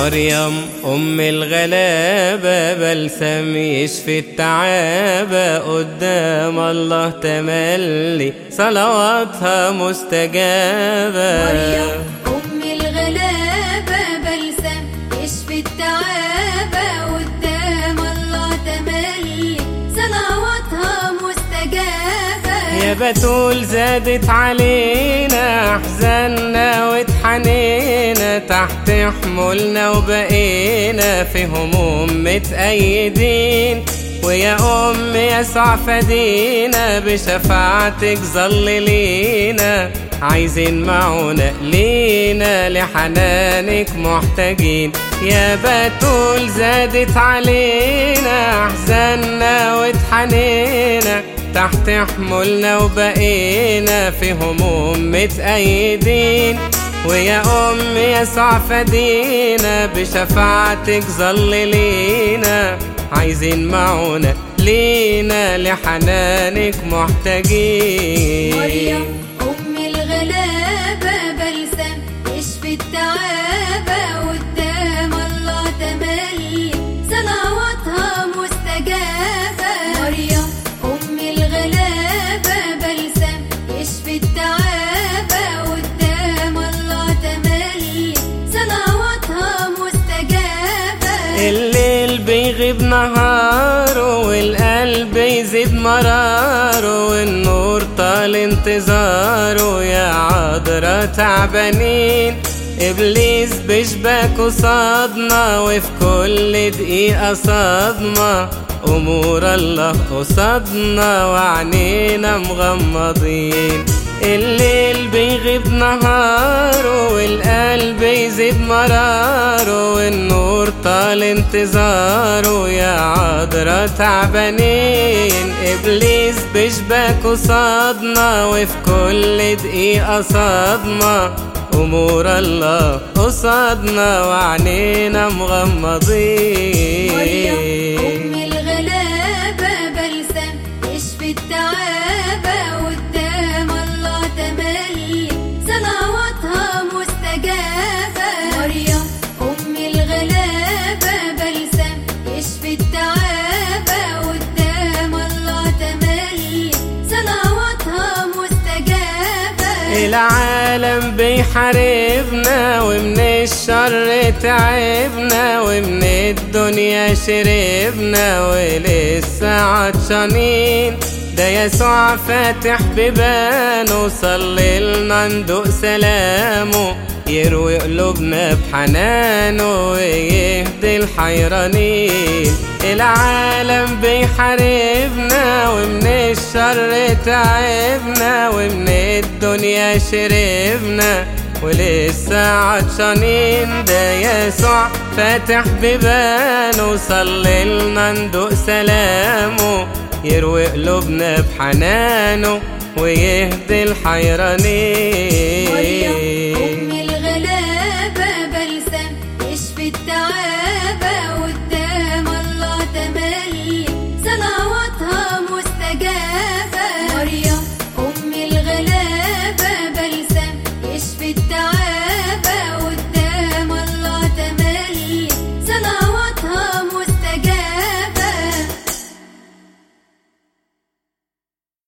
مريم أم الغلابة بلسم يشفي التعابة قدام الله تملي صلواتها مستجابة مريم أم الغلابة بلسم يشفي التعابة قدام الله تملي صلواتها مستجابة يا بتول زادت علينا احزاننا واتحنينا تحت حمولنا وبقينا في هموم متأيدين ويا أم يسوع فدينا بشفاعتك ظل لينا عايزين معونا لينا لحنانك محتاجين يا بتول زادت علينا احزاننا واتحنينا تحت حمولنا وبقينا في هموم متأيدين ويا أم يسوع فدينا بشفاعتك ظل لينا عايزين معونا لينا لحنانك محتاجين مريم أم الغلابة بلسم يشفي التعابة قدام الله تملي صلواتها مستجابة مريم أم الغلابة بلسم يشفي التعابة قدام الله تملي صلواتها مستجابة الليل بيغيب نهاره والقلب يزيد مراره والنور طال انتظاره يا عذرا تعبانين ابليس بيشبك قصادنا وفي كل دقيقة صدمة امور الله قصادنا وعنينا مغمضين الليل بيغيب نهاره والقلب يزيد مراره والنور طال انتظاره يا عذرا تعبانين ابليس بيشبك قصادنا وفي كل دقيقة صدمة امور الله قصادنا وعنينا مغمضين مريم أم الغلابة بلسم يشفي التعابة قدام الله تملي صلواتها مستجابة مريم أم الغلابة بلسم يشفي التعابة قدام الله تملي صلواتها مستجابة العالم بيحاربنا ومن الشر تعبنا ومن الدنيا شربنا ولسه عطشانين ده يسوع فاتح بيبانه صلي لنا ندوق سلامه يروي قلوبنا بحنانه ويهدي الحيرانين العالم بيحاربنا ومن الشر تعبنا ومن الدنيا شربنا ولسه عطشانين ده يسوع فاتح بيبانه صلي لنا ندوق سلامه يروي قلوبنا بحنانه ويهدي الحيرانين مريم